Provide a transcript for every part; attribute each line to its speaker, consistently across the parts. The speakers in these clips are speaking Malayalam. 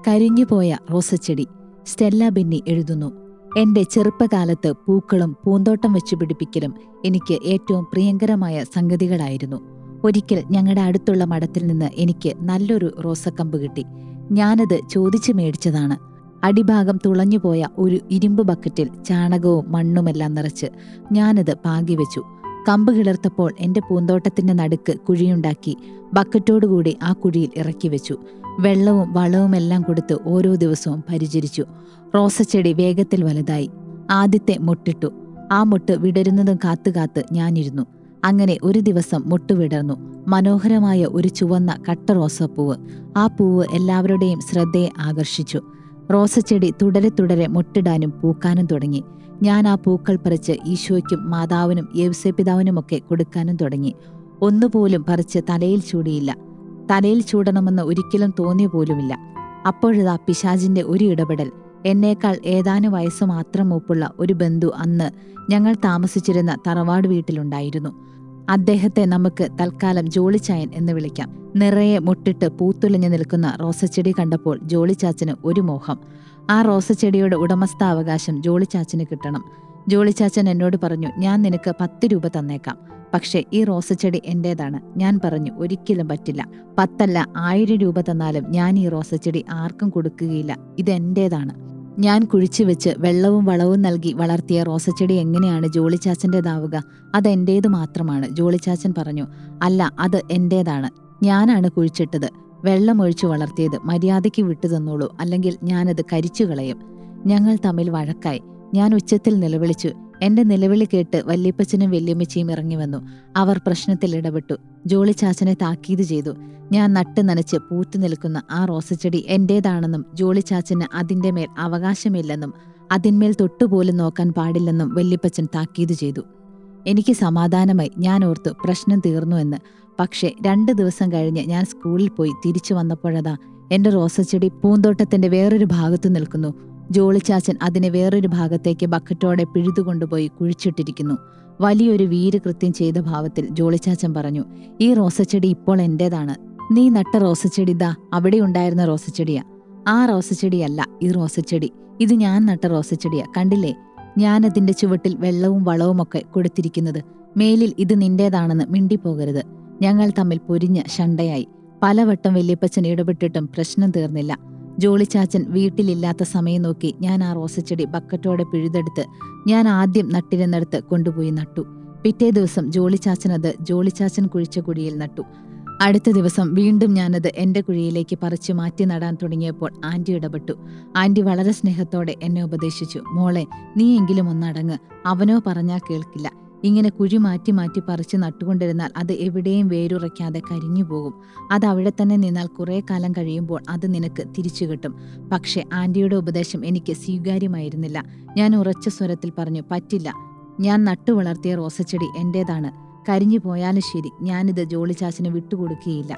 Speaker 1: കരിഞ്ഞുപോയ റോസച്ചെടി സ്റ്റെല്ല ബെന്നി എഴുതുന്നു എന്റെ ചെറുപ്പകാലത്ത് പൂക്കളും പൂന്തോട്ടം വെച്ചു പിടിപ്പിക്കലും എനിക്ക് ഏറ്റവും പ്രിയങ്കരമായ സംഗതികളായിരുന്നു ഒരിക്കൽ ഞങ്ങളുടെ അടുത്തുള്ള മഠത്തിൽ നിന്ന് എനിക്ക് നല്ലൊരു റോസക്കമ്പ് കിട്ടി ഞാനത് ചോദിച്ചു മേടിച്ചതാണ് അടിഭാഗം തുളഞ്ഞുപോയ ഒരു ഇരുമ്പ് ബക്കറ്റിൽ ചാണകവും മണ്ണുമെല്ലാം നിറച്ച് ഞാനത് പാകിവെച്ചു കമ്പ് കിളർത്തപ്പോൾ എന്റെ പൂന്തോട്ടത്തിന്റെ നടുക്ക് കുഴിയുണ്ടാക്കി ബക്കറ്റോടുകൂടി ആ കുഴിയിൽ ഇറക്കി വെച്ചു വെള്ളവും വളവുമെല്ലാം കൊടുത്ത് ഓരോ ദിവസവും പരിചരിച്ചു റോസച്ചെടി വേഗത്തിൽ വലുതായി ആദ്യത്തെ മുട്ടിട്ടു ആ മുട്ട് വിടരുന്നതും കാത്തുകാത്ത് ഞാനിരുന്നു അങ്ങനെ ഒരു ദിവസം മുട്ട് വിടർന്നു മനോഹരമായ ഒരു ചുവന്ന കട്ട റോസപ്പൂവ് ആ പൂവ് എല്ലാവരുടെയും ശ്രദ്ധയെ ആകർഷിച്ചു റോസച്ചെടി തുടരെ തുടരെ മുട്ടിടാനും പൂക്കാനും തുടങ്ങി ഞാൻ ആ പൂക്കൾ പറിച്ച് ഈശോയ്ക്കും മാതാവിനും യേവസപിതാവിനുമൊക്കെ കൊടുക്കാനും തുടങ്ങി ഒന്നുപോലും പറിച്ച് തലയിൽ ചൂടിയില്ല തലയിൽ ചൂടണമെന്ന് ഒരിക്കലും തോന്നിയ പോലുമില്ല അപ്പോഴിതാ പിശാജിന്റെ ഒരു ഇടപെടൽ എന്നേക്കാൾ ഏതാനും വയസ്സ് മാത്രം മൂപ്പുള്ള ഒരു ബന്ധു അന്ന് ഞങ്ങൾ താമസിച്ചിരുന്ന തറവാട് വീട്ടിലുണ്ടായിരുന്നു അദ്ദേഹത്തെ നമുക്ക് തൽക്കാലം ജോളിച്ചായൻ എന്ന് വിളിക്കാം നിറയെ മുട്ടിട്ട് പൂത്തുലഞ്ഞു നിൽക്കുന്ന റോസച്ചെടി കണ്ടപ്പോൾ ജോളിച്ചാച്ചന് ഒരു മോഹം ആ റോസച്ചെടിയുടെ ഉടമസ്ഥാവകാശം ജോളിച്ചാച്ചന് കിട്ടണം ജോളിച്ചാച്ചൻ എന്നോട് പറഞ്ഞു ഞാൻ നിനക്ക് പത്ത് രൂപ തന്നേക്കാം പക്ഷേ ഈ റോസച്ചെടി എന്റേതാണ് ഞാൻ പറഞ്ഞു ഒരിക്കലും പറ്റില്ല പത്തല്ല ആയിരം രൂപ തന്നാലും ഞാൻ ഈ റോസച്ചെടി ആർക്കും കൊടുക്കുകയില്ല ഇത് എന്റേതാണ് ഞാൻ കുഴിച്ചു വെച്ച് വെള്ളവും വളവും നൽകി വളർത്തിയ റോസച്ചെടി എങ്ങനെയാണ് ജോളിച്ചാച്ചൻ്റെതാവുക അത് എന്റേത് മാത്രമാണ് ജോളിച്ചാച്ചൻ പറഞ്ഞു അല്ല അത് എന്റേതാണ് ഞാനാണ് കുഴിച്ചിട്ടത് വെള്ളമൊഴിച്ചു വളർത്തിയത് മര്യാദയ്ക്ക് വിട്ടു തന്നോളൂ അല്ലെങ്കിൽ ഞാനത് കരിച്ചു കളയും ഞങ്ങൾ തമ്മിൽ വഴക്കായി ഞാൻ ഉച്ചത്തിൽ നിലവിളിച്ചു എന്റെ നിലവിളി കേട്ട് വല്യപ്പച്ചനും വല്യമ്മച്ചിയും ഇറങ്ങി വന്നു അവർ പ്രശ്നത്തിൽ ഇടപെട്ടു ജോളി ചാച്ചനെ താക്കീത് ചെയ്തു ഞാൻ നട്ട് നനച്ച് പൂത്തു നിൽക്കുന്ന ആ റോസച്ചെടി എന്റേതാണെന്നും ജോളി ചാച്ചന് അതിന്റെ മേൽ അവകാശമില്ലെന്നും അതിന്മേൽ തൊട്ടുപോലും നോക്കാൻ പാടില്ലെന്നും വല്യപ്പച്ചൻ താക്കീത് ചെയ്തു എനിക്ക് സമാധാനമായി ഞാൻ ഓർത്തു പ്രശ്നം തീർന്നു എന്ന് പക്ഷേ രണ്ട് ദിവസം കഴിഞ്ഞ് ഞാൻ സ്കൂളിൽ പോയി തിരിച്ചു വന്നപ്പോഴതാ എന്റെ റോസച്ചെടി പൂന്തോട്ടത്തിന്റെ വേറൊരു ഭാഗത്തു നിൽക്കുന്നു ജോളിച്ചാച്ചൻ അതിനെ വേറൊരു ഭാഗത്തേക്ക് ബക്കറ്റോടെ പിഴുതുകൊണ്ടുപോയി കുഴിച്ചിട്ടിരിക്കുന്നു വലിയൊരു വീരകൃത്യം ചെയ്ത ഭാവത്തിൽ ജോളിച്ചാച്ചൻ പറഞ്ഞു ഈ റോസച്ചെടി ഇപ്പോൾ എന്റേതാണ് നീ നട്ട റോസച്ചെടി ദാ അവിടെ ഉണ്ടായിരുന്ന റോസച്ചെടിയാ ആ റോസച്ചെടിയല്ല ഈ റോസച്ചെടി ഇത് ഞാൻ നട്ട റോസച്ചെടിയാ കണ്ടില്ലേ ഞാനതിന്റെ ചുവട്ടിൽ വെള്ളവും വളവുമൊക്കെ കൊടുത്തിരിക്കുന്നത് മേലിൽ ഇത് നിന്റേതാണെന്ന് മിണ്ടിപ്പോകരുത് ഞങ്ങൾ തമ്മിൽ പൊരിഞ്ഞ ഷണ്ടയായി പലവട്ടം വല്യപ്പച്ചൻ ഇടപെട്ടിട്ടും പ്രശ്നം തീർന്നില്ല ജോളിച്ചാച്ചൻ വീട്ടിലില്ലാത്ത സമയം നോക്കി ഞാൻ ആ റോസച്ചെടി ബക്കറ്റോടെ പിഴുതെടുത്ത് ഞാൻ ആദ്യം നട്ടിരുന്നിടത്ത് കൊണ്ടുപോയി നട്ടു പിറ്റേ ദിവസം ജോളിച്ചാച്ചൻ അത് ജോളിച്ചാച്ചൻ കുഴിച്ച കുഴിയിൽ നട്ടു അടുത്ത ദിവസം വീണ്ടും ഞാനത് എന്റെ കുഴിയിലേക്ക് പറിച്ചു മാറ്റി നടാൻ തുടങ്ങിയപ്പോൾ ആന്റി ഇടപെട്ടു ആന്റി വളരെ സ്നേഹത്തോടെ എന്നെ ഉപദേശിച്ചു മോളെ നീയെങ്കിലും ഒന്നടങ്ങ് അവനോ പറഞ്ഞാൽ കേൾക്കില്ല ഇങ്ങനെ കുഴി മാറ്റി മാറ്റി പറിച്ച് നട്ടുകൊണ്ടിരുന്നാൽ അത് എവിടെയും വേരുറയ്ക്കാതെ കരിഞ്ഞു പോകും അത് അവിടെ തന്നെ നിന്നാൽ കുറേ കാലം കഴിയുമ്പോൾ അത് നിനക്ക് തിരിച്ചു കിട്ടും പക്ഷെ ആന്റിയുടെ ഉപദേശം എനിക്ക് സ്വീകാര്യമായിരുന്നില്ല ഞാൻ ഉറച്ച സ്വരത്തിൽ പറഞ്ഞു പറ്റില്ല ഞാൻ നട്ടു വളർത്തിയ റോസച്ചെടി എന്റേതാണ് കരിഞ്ഞു പോയാലും ശരി ഞാനിത് ജോളിച്ചാച്ചന് വിട്ടുകൊടുക്കുകയില്ല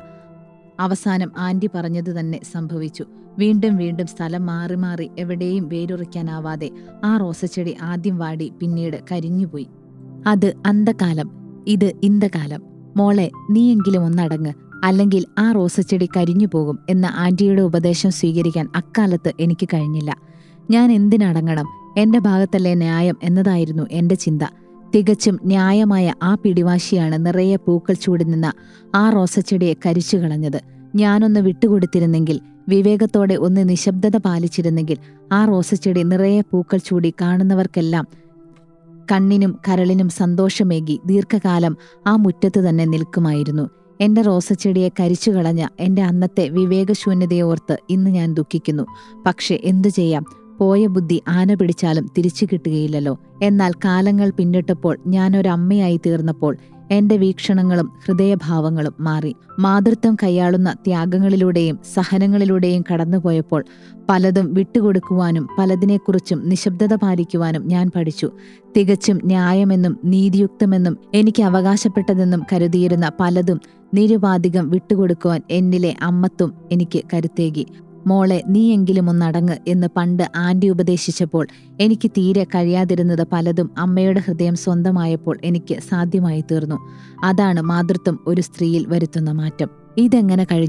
Speaker 1: അവസാനം ആന്റി പറഞ്ഞത് തന്നെ സംഭവിച്ചു വീണ്ടും വീണ്ടും സ്ഥലം മാറി മാറി എവിടെയും വേരുറയ്ക്കാനാവാതെ ആ റോസച്ചെടി ആദ്യം വാടി പിന്നീട് കരിഞ്ഞുപോയി അത് അന്തകാലം ഇത് ഇന്തകാലം മോളെ നീയെങ്കിലും ഒന്നടങ്ങ് അല്ലെങ്കിൽ ആ റോസച്ചെടി കരിഞ്ഞു പോകും എന്ന ആന്റിയുടെ ഉപദേശം സ്വീകരിക്കാൻ അക്കാലത്ത് എനിക്ക് കഴിഞ്ഞില്ല ഞാൻ എന്തിനടങ്ങണം എന്റെ ഭാഗത്തല്ലേ ന്യായം എന്നതായിരുന്നു എന്റെ ചിന്ത തികച്ചും ന്യായമായ ആ പിടിവാശിയാണ് നിറയെ പൂക്കൾ ചൂടി നിന്ന ആ റോസച്ചെടിയെ കരിച്ചു കളഞ്ഞത് ഞാനൊന്ന് വിട്ടുകൊടുത്തിരുന്നെങ്കിൽ വിവേകത്തോടെ ഒന്ന് നിശബ്ദത പാലിച്ചിരുന്നെങ്കിൽ ആ റോസച്ചെടി നിറയെ പൂക്കൾ ചൂടി കാണുന്നവർക്കെല്ലാം കണ്ണിനും കരളിനും സന്തോഷമേകി ദീർഘകാലം ആ മുറ്റത്ത് തന്നെ നിൽക്കുമായിരുന്നു എന്റെ റോസച്ചെടിയെ കരിച്ചു കളഞ്ഞ എന്റെ അന്നത്തെ വിവേകശൂന്യതയെ ഓർത്ത് ഇന്ന് ഞാൻ ദുഃഖിക്കുന്നു പക്ഷെ എന്തു ചെയ്യാം പോയ ബുദ്ധി ആന പിടിച്ചാലും തിരിച്ചു കിട്ടുകയില്ലല്ലോ എന്നാൽ കാലങ്ങൾ പിന്നിട്ടപ്പോൾ ഞാനൊരമ്മയായി തീർന്നപ്പോൾ എന്റെ വീക്ഷണങ്ങളും ഹൃദയഭാവങ്ങളും മാറി മാതൃത്വം കൈയാളുന്ന ത്യാഗങ്ങളിലൂടെയും സഹനങ്ങളിലൂടെയും കടന്നുപോയപ്പോൾ പലതും വിട്ടുകൊടുക്കുവാനും പലതിനെക്കുറിച്ചും നിശബ്ദത പാലിക്കുവാനും ഞാൻ പഠിച്ചു തികച്ചും ന്യായമെന്നും നീതിയുക്തമെന്നും എനിക്ക് അവകാശപ്പെട്ടതെന്നും കരുതിയിരുന്ന പലതും നിരുപാധികം വിട്ടുകൊടുക്കുവാൻ എന്നിലെ അമ്മത്വം എനിക്ക് കരുത്തേകി മോളെ നീയെങ്കിലും ഒന്നടങ്ങ് എന്ന് പണ്ട് ആന്റി ഉപദേശിച്ചപ്പോൾ എനിക്ക് തീരെ കഴിയാതിരുന്നത് പലതും അമ്മയുടെ ഹൃദയം സ്വന്തമായപ്പോൾ എനിക്ക് സാധ്യമായി തീർന്നു അതാണ് മാതൃത്വം ഒരു സ്ത്രീയിൽ വരുത്തുന്ന മാറ്റം ഇതെങ്ങനെ കഴിഞ്ഞു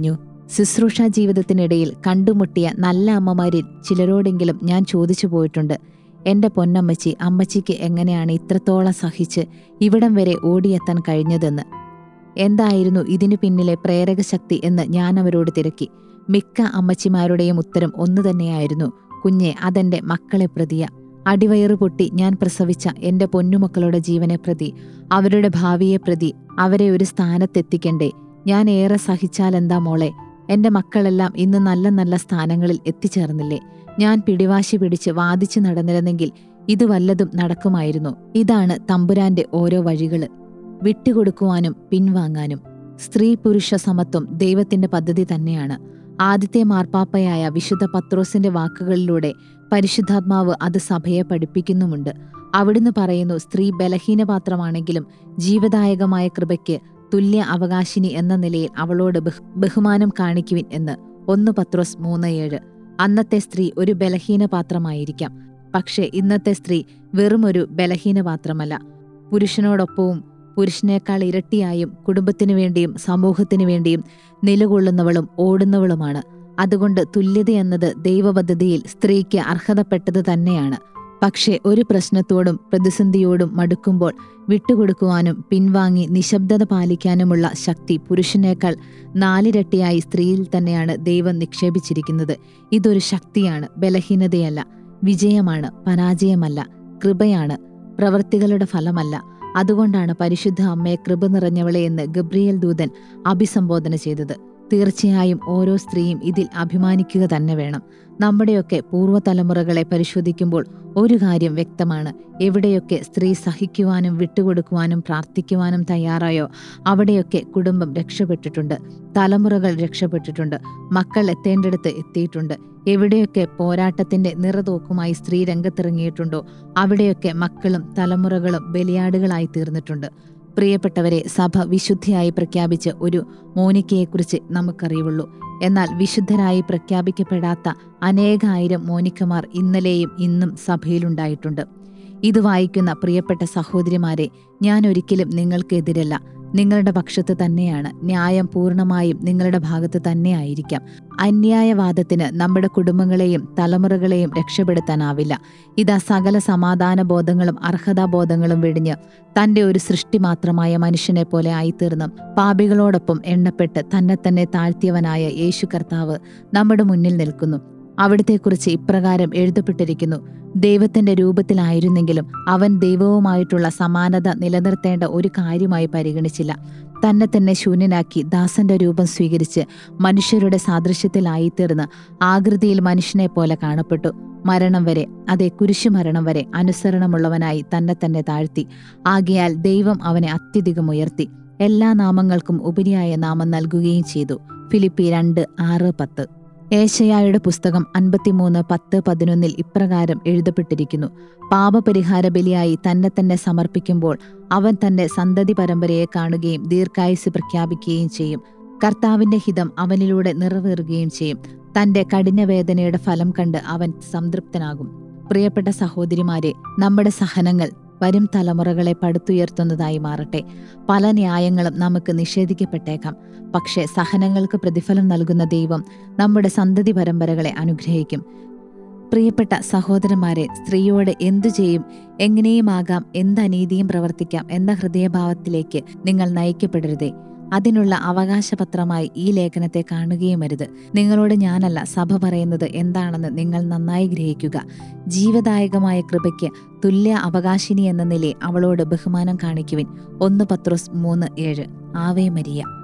Speaker 1: ശുശ്രൂഷ ജീവിതത്തിനിടയിൽ കണ്ടുമുട്ടിയ നല്ല അമ്മമാരിൽ ചിലരോടെങ്കിലും ഞാൻ ചോദിച്ചു പോയിട്ടുണ്ട് എന്റെ പൊന്നമ്മച്ചി അമ്മച്ചിക്ക് എങ്ങനെയാണ് ഇത്രത്തോളം സഹിച്ച് ഇവിടം വരെ ഓടിയെത്താൻ കഴിഞ്ഞതെന്ന് എന്തായിരുന്നു ഇതിനു പിന്നിലെ പ്രേരകശക്തി എന്ന് ഞാൻ അവരോട് തിരക്കി മിക്ക അമ്മച്ചിമാരുടെയും ഉത്തരം ഒന്നു തന്നെയായിരുന്നു കുഞ്ഞെ അതെന്റെ മക്കളെ പ്രതിയ അടിവയറു പൊട്ടി ഞാൻ പ്രസവിച്ച എന്റെ പൊന്നുമക്കളുടെ ജീവനെ പ്രതി അവരുടെ ഭാവിയെ പ്രതി അവരെ ഒരു സ്ഥാനത്തെത്തിക്കണ്ടേ ഞാൻ ഏറെ സഹിച്ചാലെന്താ മോളെ എന്റെ മക്കളെല്ലാം ഇന്ന് നല്ല നല്ല സ്ഥാനങ്ങളിൽ എത്തിച്ചേർന്നില്ലേ ഞാൻ പിടിവാശി പിടിച്ച് വാദിച്ചു നടന്നിരുന്നെങ്കിൽ ഇത് വല്ലതും നടക്കുമായിരുന്നു ഇതാണ് തമ്പുരാന്റെ ഓരോ വഴികള് വിട്ടുകൊടുക്കുവാനും പിൻവാങ്ങാനും സ്ത്രീ പുരുഷ സമത്വം ദൈവത്തിന്റെ പദ്ധതി തന്നെയാണ് ആദ്യത്തെ മാർപ്പാപ്പയായ വിശുദ്ധ പത്രോസിന്റെ വാക്കുകളിലൂടെ പരിശുദ്ധാത്മാവ് അത് സഭയെ പഠിപ്പിക്കുന്നുമുണ്ട് അവിടുന്ന് പറയുന്നു സ്ത്രീ ബലഹീനപാത്രമാണെങ്കിലും ജീവദായകമായ കൃപയ്ക്ക് തുല്യ അവകാശിനി എന്ന നിലയിൽ അവളോട് ബഹുമാനം കാണിക്കുവിൻ എന്ന് ഒന്ന് പത്രോസ് മൂന്ന് ഏഴ് അന്നത്തെ സ്ത്രീ ഒരു ബലഹീന പാത്രമായിരിക്കാം പക്ഷേ ഇന്നത്തെ സ്ത്രീ വെറുമൊരു ബലഹീന പാത്രമല്ല പുരുഷനോടൊപ്പവും പുരുഷനേക്കാൾ ഇരട്ടിയായും കുടുംബത്തിനു വേണ്ടിയും സമൂഹത്തിനു വേണ്ടിയും നിലകൊള്ളുന്നവളും ഓടുന്നവളുമാണ് അതുകൊണ്ട് തുല്യതയെന്നത് ദൈവപദ്ധതിയിൽ സ്ത്രീക്ക് അർഹതപ്പെട്ടത് തന്നെയാണ് പക്ഷേ ഒരു പ്രശ്നത്തോടും പ്രതിസന്ധിയോടും മടുക്കുമ്പോൾ വിട്ടുകൊടുക്കുവാനും പിൻവാങ്ങി നിശബ്ദത പാലിക്കാനുമുള്ള ശക്തി പുരുഷനേക്കാൾ നാലിരട്ടിയായി സ്ത്രീയിൽ തന്നെയാണ് ദൈവം നിക്ഷേപിച്ചിരിക്കുന്നത് ഇതൊരു ശക്തിയാണ് ബലഹീനതയല്ല വിജയമാണ് പരാജയമല്ല കൃപയാണ് പ്രവൃത്തികളുടെ ഫലമല്ല അതുകൊണ്ടാണ് പരിശുദ്ധ അമ്മയെ കൃപ നിറഞ്ഞവളെ എന്ന് ഗബ്രിയേൽ ദൂതൻ അഭിസംബോധന ചെയ്തത് തീർച്ചയായും ഓരോ സ്ത്രീയും ഇതിൽ അഭിമാനിക്കുക തന്നെ വേണം നമ്മുടെയൊക്കെ പൂർവ്വതലമുറകളെ പരിശോധിക്കുമ്പോൾ ഒരു കാര്യം വ്യക്തമാണ് എവിടെയൊക്കെ സ്ത്രീ സഹിക്കുവാനും വിട്ടുകൊടുക്കുവാനും പ്രാർത്ഥിക്കുവാനും തയ്യാറായോ അവിടെയൊക്കെ കുടുംബം രക്ഷപ്പെട്ടിട്ടുണ്ട് തലമുറകൾ രക്ഷപ്പെട്ടിട്ടുണ്ട് മക്കൾ എത്തേണ്ടിടത്ത് എത്തിയിട്ടുണ്ട് എവിടെയൊക്കെ പോരാട്ടത്തിന്റെ നിറതോക്കുമായി സ്ത്രീ രംഗത്തിറങ്ങിയിട്ടുണ്ടോ അവിടെയൊക്കെ മക്കളും തലമുറകളും ബലിയാടുകളായി തീർന്നിട്ടുണ്ട് പ്രിയപ്പെട്ടവരെ സഭ വിശുദ്ധിയായി പ്രഖ്യാപിച്ച ഒരു മോനിക്കയെക്കുറിച്ച് നമുക്കറിയുള്ളൂ എന്നാൽ വിശുദ്ധരായി പ്രഖ്യാപിക്കപ്പെടാത്ത അനേകായിരം മോനിക്കമാർ ഇന്നലെയും ഇന്നും സഭയിലുണ്ടായിട്ടുണ്ട് ഇത് വായിക്കുന്ന പ്രിയപ്പെട്ട സഹോദരിമാരെ ഞാൻ ഒരിക്കലും നിങ്ങൾക്കെതിരല്ല നിങ്ങളുടെ പക്ഷത്ത് തന്നെയാണ് ന്യായം പൂർണ്ണമായും നിങ്ങളുടെ ഭാഗത്ത് തന്നെയായിരിക്കാം അന്യായവാദത്തിന് നമ്മുടെ കുടുംബങ്ങളെയും തലമുറകളെയും രക്ഷപ്പെടുത്താനാവില്ല ഇതാ സകല സമാധാന ബോധങ്ങളും അർഹതാബോധങ്ങളും വെടിഞ്ഞ് തന്റെ ഒരു സൃഷ്ടി മാത്രമായ മനുഷ്യനെ പോലെ ആയിത്തീർന്ന് പാപികളോടൊപ്പം എണ്ണപ്പെട്ട് തന്നെ തന്നെ താഴ്ത്തിയവനായ യേശു കർത്താവ് നമ്മുടെ മുന്നിൽ നിൽക്കുന്നു അവിടത്തെക്കുറിച്ച് ഇപ്രകാരം എഴുതപ്പെട്ടിരിക്കുന്നു ദൈവത്തിന്റെ രൂപത്തിലായിരുന്നെങ്കിലും അവൻ ദൈവവുമായിട്ടുള്ള സമാനത നിലനിർത്തേണ്ട ഒരു കാര്യമായി പരിഗണിച്ചില്ല തന്നെ തന്നെ ശൂന്യനാക്കി ദാസന്റെ രൂപം സ്വീകരിച്ച് മനുഷ്യരുടെ സാദൃശ്യത്തിലായിത്തീർന്ന് ആകൃതിയിൽ മനുഷ്യനെ പോലെ കാണപ്പെട്ടു മരണം വരെ അതെ കുരിശുമരണം വരെ അനുസരണമുള്ളവനായി തന്നെ തന്നെ താഴ്ത്തി ആകയാൽ ദൈവം അവനെ അത്യധികം ഉയർത്തി എല്ലാ നാമങ്ങൾക്കും ഉപരിയായ നാമം നൽകുകയും ചെയ്തു ഫിലിപ്പി രണ്ട് ആറ് പത്ത് ഏശയായുടെ പുസ്തകം അൻപത്തിമൂന്ന് പത്ത് പതിനൊന്നിൽ ഇപ്രകാരം എഴുതപ്പെട്ടിരിക്കുന്നു പാപപരിഹാര ബലിയായി തന്നെ തന്നെ സമർപ്പിക്കുമ്പോൾ അവൻ തന്റെ സന്തതി പരമ്പരയെ കാണുകയും ദീർഘായുസ് പ്രഖ്യാപിക്കുകയും ചെയ്യും കർത്താവിന്റെ ഹിതം അവനിലൂടെ നിറവേറുകയും ചെയ്യും തന്റെ കഠിനവേദനയുടെ ഫലം കണ്ട് അവൻ സംതൃപ്തനാകും പ്രിയപ്പെട്ട സഹോദരിമാരെ നമ്മുടെ സഹനങ്ങൾ വരും തലമുറകളെ പടുത്തുയർത്തുന്നതായി മാറട്ടെ പല ന്യായങ്ങളും നമുക്ക് നിഷേധിക്കപ്പെട്ടേക്കാം പക്ഷേ സഹനങ്ങൾക്ക് പ്രതിഫലം നൽകുന്ന ദൈവം നമ്മുടെ സന്തതി പരമ്പരകളെ അനുഗ്രഹിക്കും പ്രിയപ്പെട്ട സഹോദരന്മാരെ സ്ത്രീയോട് എന്തു ചെയ്യും എങ്ങനെയുമാകാം എന്തനീതിയും പ്രവർത്തിക്കാം എന്ന ഹൃദയഭാവത്തിലേക്ക് നിങ്ങൾ നയിക്കപ്പെടരുതേ അതിനുള്ള അവകാശപത്രമായി ഈ ലേഖനത്തെ കാണുകയും അരുത് നിങ്ങളോട് ഞാനല്ല സഭ പറയുന്നത് എന്താണെന്ന് നിങ്ങൾ നന്നായി ഗ്രഹിക്കുക ജീവദായകമായ കൃപയ്ക്ക് തുല്യ അവകാശിനി എന്ന നിലയിൽ അവളോട് ബഹുമാനം കാണിക്കുവിൻ ഒന്ന് പത്രോസ് മൂന്ന് ഏഴ് ആവേ മരിയ